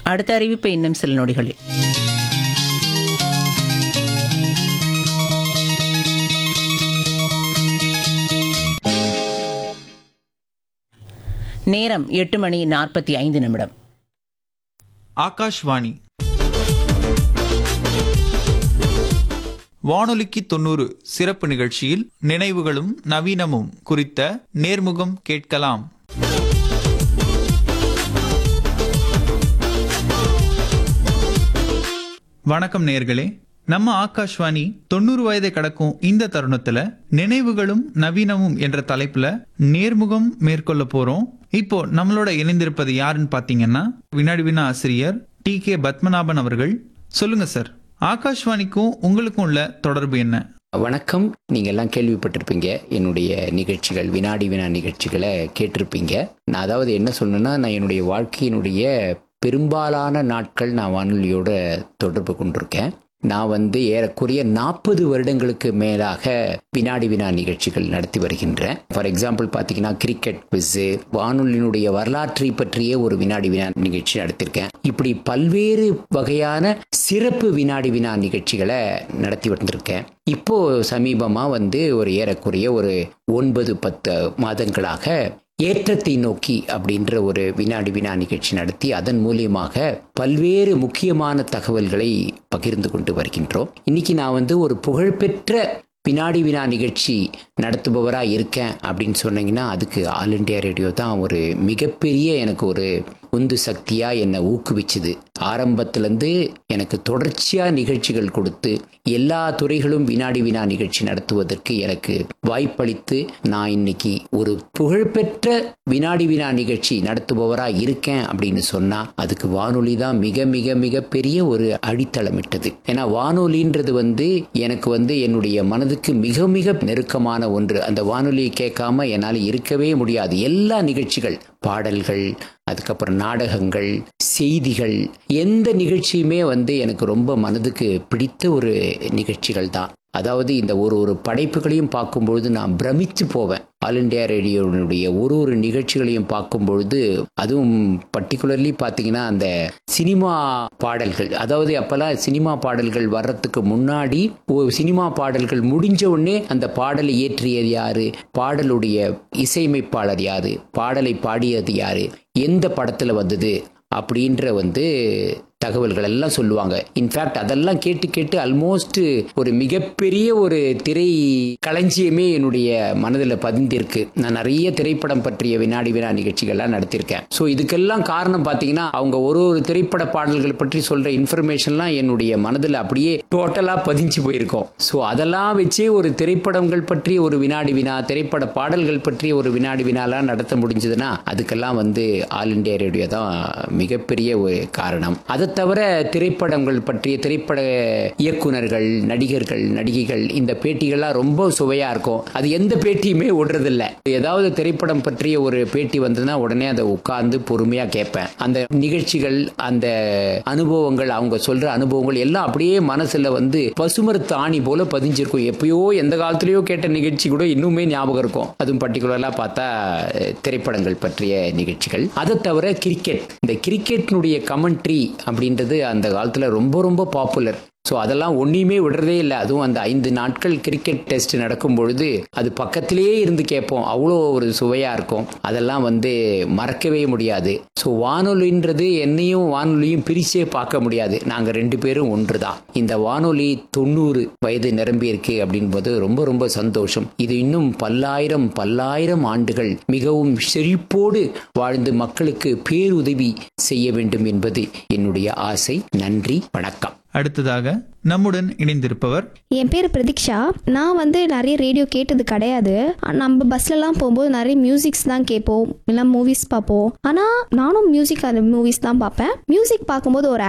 அடுத்த அறிவிப்பு இன்னும் சில நொடிகளில் நேரம் எட்டு மணி நாற்பத்தி ஐந்து நிமிடம் ஆகாஷ்வாணி வானொலிக்கு தொண்ணூறு சிறப்பு நிகழ்ச்சியில் நினைவுகளும் நவீனமும் குறித்த நேர்முகம் கேட்கலாம் வணக்கம் நேர்களே நம்ம ஆகாஷ்வாணி தொண்ணூறு வயதை கடக்கும் இந்த தருணத்துல நினைவுகளும் நவீனமும் என்ற தலைப்புல நேர்முகம் மேற்கொள்ள போறோம் இப்போ நம்மளோட இணைந்திருப்பது யாருன்னு பாத்தீங்கன்னா வினாடி வினா ஆசிரியர் டி கே பத்மநாபன் அவர்கள் சொல்லுங்க சார் ஆகாஷ்வாணிக்கும் உங்களுக்கும் உள்ள தொடர்பு என்ன வணக்கம் நீங்க எல்லாம் கேள்விப்பட்டிருப்பீங்க என்னுடைய நிகழ்ச்சிகள் வினாடி வினா நிகழ்ச்சிகளை கேட்டிருப்பீங்க நான் அதாவது என்ன சொல்லணும்னா நான் என்னுடைய வாழ்க்கையினுடைய பெரும்பாலான நாட்கள் நான் வானொலியோட தொடர்பு கொண்டிருக்கேன் நான் வந்து ஏறக்குறைய நாற்பது வருடங்களுக்கு மேலாக வினாடி வினா நிகழ்ச்சிகள் நடத்தி வருகின்றேன் ஃபார் எக்ஸாம்பிள் பார்த்தீங்கன்னா கிரிக்கெட் குவிஸு வானொலியினுடைய வரலாற்றை பற்றிய ஒரு வினாடி வினா நிகழ்ச்சி நடத்தியிருக்கேன் இப்படி பல்வேறு வகையான சிறப்பு வினாடி வினா நிகழ்ச்சிகளை நடத்தி வந்திருக்கேன் இப்போ சமீபமாக வந்து ஒரு ஏறக்குறைய ஒரு ஒன்பது பத்து மாதங்களாக ஏற்றத்தை நோக்கி அப்படின்ற ஒரு வினாடி வினா நிகழ்ச்சி நடத்தி அதன் மூலியமாக பல்வேறு முக்கியமான தகவல்களை பகிர்ந்து கொண்டு வருகின்றோம் இன்னைக்கு நான் வந்து ஒரு புகழ்பெற்ற வினாடி வினா நிகழ்ச்சி நடத்துபவராக இருக்கேன் அப்படின்னு சொன்னீங்கன்னா அதுக்கு ஆல் இண்டியா ரேடியோ தான் ஒரு மிகப்பெரிய எனக்கு ஒரு உந்து சக்தியாக என்னை ஊக்குவிச்சுது ஆரம்பத்திலேருந்து எனக்கு தொடர்ச்சியாக நிகழ்ச்சிகள் கொடுத்து எல்லா துறைகளும் வினாடி வினா நிகழ்ச்சி நடத்துவதற்கு எனக்கு வாய்ப்பளித்து நான் இன்னைக்கு ஒரு புகழ்பெற்ற வினாடி வினா நிகழ்ச்சி நடத்துபவராக இருக்கேன் அப்படின்னு சொன்னால் அதுக்கு வானொலி தான் மிக மிக மிக பெரிய ஒரு அடித்தளமிட்டது ஏன்னா வானொலின்றது வந்து எனக்கு வந்து என்னுடைய மனதுக்கு மிக மிக நெருக்கமான ஒன்று அந்த வானொலியை கேட்காம என்னால் இருக்கவே முடியாது எல்லா நிகழ்ச்சிகள் பாடல்கள் அதுக்கப்புறம் நாடகங்கள் செய்திகள் எந்த நிகழ்ச்சியுமே வந்து எனக்கு ரொம்ப மனதுக்கு பிடித்த ஒரு நிகழ்ச்சிகள் தான் அதாவது இந்த ஒரு ஒரு படைப்புகளையும் பார்க்கும்பொழுது நான் பிரமித்து போவேன் ஆல் இண்டியா ரேடியோனுடைய ஒரு ஒரு நிகழ்ச்சிகளையும் பார்க்கும்பொழுது அதுவும் பர்டிகுலர்லி பார்த்தீங்கன்னா அந்த சினிமா பாடல்கள் அதாவது அப்போல்லாம் சினிமா பாடல்கள் வர்றதுக்கு முன்னாடி ஒரு சினிமா பாடல்கள் முடிஞ்ச உடனே அந்த பாடலை இயற்றியது யாரு பாடலுடைய இசையமைப்பாளர் யாரு பாடலை பாடியது யாரு எந்த படத்தில் வந்தது அப்படின்ற வந்து தகவல்கள் எல்லாம் சொல்லுவாங்க இன்ஃபேக்ட் அதெல்லாம் கேட்டு கேட்டு ஆல்மோஸ்ட் ஒரு மிகப்பெரிய ஒரு திரை களஞ்சியமே என்னுடைய மனதில் பதிந்திருக்கு நான் நிறைய திரைப்படம் பற்றிய வினாடி வினா நிகழ்ச்சிகள்லாம் நடத்தியிருக்கேன் ஸோ இதுக்கெல்லாம் காரணம் பார்த்தீங்கன்னா அவங்க ஒரு ஒரு திரைப்பட பாடல்கள் பற்றி சொல்ற இன்ஃபர்மேஷன்லாம் என்னுடைய மனதில் அப்படியே டோட்டலாக பதிஞ்சு போயிருக்கோம் ஸோ அதெல்லாம் வச்சே ஒரு திரைப்படங்கள் பற்றி ஒரு வினாடி வினா திரைப்பட பாடல்கள் பற்றி ஒரு வினாடி வினாலாம் நடத்த முடிஞ்சதுன்னா அதுக்கெல்லாம் வந்து ஆல் இண்டியா ரேடியோ தான் மிகப்பெரிய ஒரு காரணம் அதை தவிர திரைப்படங்கள் பற்றிய திரைப்பட இயக்குனர்கள் நடிகர்கள் நடிகைகள் இந்த பேட்டிகள்லாம் ரொம்ப சுவையா இருக்கும் அது எந்த பேட்டியுமே விடுறதில்ல ஏதாவது திரைப்படம் பற்றிய ஒரு பேட்டி வந்ததுன்னா உடனே அதை உட்கார்ந்து பொறுமையா கேட்பேன் அந்த நிகழ்ச்சிகள் அந்த அனுபவங்கள் அவங்க சொல்ற அனுபவங்கள் எல்லாம் அப்படியே மனசுல வந்து பசுமரத்து ஆணி போல பதிஞ்சிருக்கும் எப்பயோ எந்த காலத்திலயோ கேட்ட நிகழ்ச்சி கூட இன்னுமே ஞாபகம் இருக்கும் அதுவும் பர்டிகுலரா பார்த்தா அஹ், திரைப்படங்கள் பற்றிய நிகழ்ச்சிகள் அதை தவிர கிரிக்கெட் இந்த கிரிக்கெட்னுடைய கமெண்ட்ரி அப்படின்றது அந்த காலத்துல ரொம்ப ரொம்ப பாப்புலர் ஸோ அதெல்லாம் ஒன்றையுமே விடுறதே இல்லை அதுவும் அந்த ஐந்து நாட்கள் கிரிக்கெட் டெஸ்ட் நடக்கும் பொழுது அது பக்கத்திலேயே இருந்து கேட்போம் அவ்வளோ ஒரு சுவையாக இருக்கும் அதெல்லாம் வந்து மறக்கவே முடியாது ஸோ வானொலின்றது என்னையும் வானொலியும் பிரிச்சே பார்க்க முடியாது நாங்கள் ரெண்டு பேரும் ஒன்று தான் இந்த வானொலி தொண்ணூறு வயது நிரம்பி இருக்கு அப்படின்போது ரொம்ப ரொம்ப சந்தோஷம் இது இன்னும் பல்லாயிரம் பல்லாயிரம் ஆண்டுகள் மிகவும் செழிப்போடு வாழ்ந்து மக்களுக்கு பேருதவி செய்ய வேண்டும் என்பது என்னுடைய ஆசை நன்றி வணக்கம் அடுத்ததாக நம்முடன் இணைந்திருப்பவர் என் பேர் பிரதீக்ஷா நான் வந்து நிறைய ரேடியோ கேட்டது கிடையாது நம்ம பஸ்லலாம் போகும்போது நிறைய மியூசிக்ஸ் தான் கேட்போம் இல்லை மூவிஸ் பார்ப்போம் ஆனால் நானும் மியூசிக் அந்த மூவிஸ் தான் பார்ப்பேன் மியூசிக் பார்க்கும்போது ஒரு